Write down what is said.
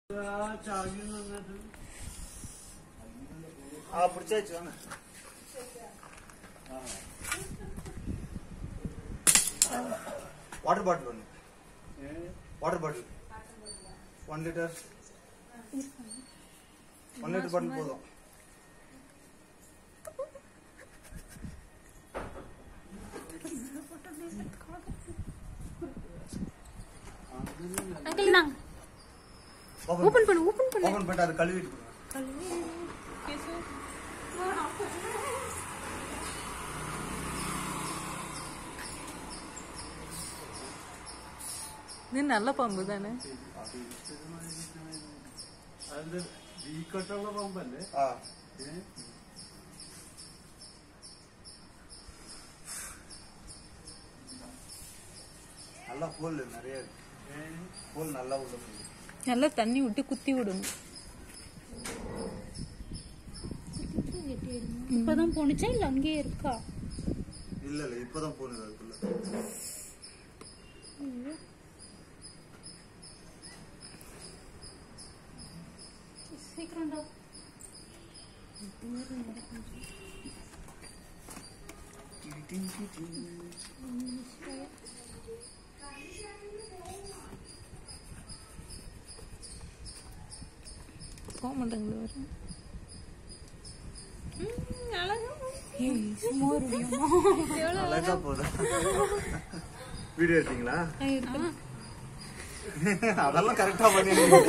ஆ பிடிச்சாச்சு வாங்க water bottle ஒன்று water bottle one litre one litre bottle போதும் அங்கிள் நாங்க ஓபன் பண்ணு ஓபன் பண்ணு ஓபன் பண்ணிட்டு அது கழுவிட்டு கொடுங்க ഇത് നല്ല പമ്പ് തന്നെ അതിന്റെ വീക്കട്ടുള്ള പമ്പല്ലേ ஆ நல்லா ஹோல் நிறைய இருக்கு ஹோல் நல்லா உள்ள போகுது നല്ല തണ്ണി വിട്ട് കുത്തി വിടുന്നു இப்பதான் போனுச்சா இல்ல அங்கேயே இருக்கா இல்ல இல்ல இப்பதான் போனது அதுக்குள்ள சீக்கிரம்டா പോകാൻ മാட்டேங்குது വரும் அழகா போகுது வீடியோ எடுத்தீங்களா அதெல்லாம் கரெக்டா பண்ணி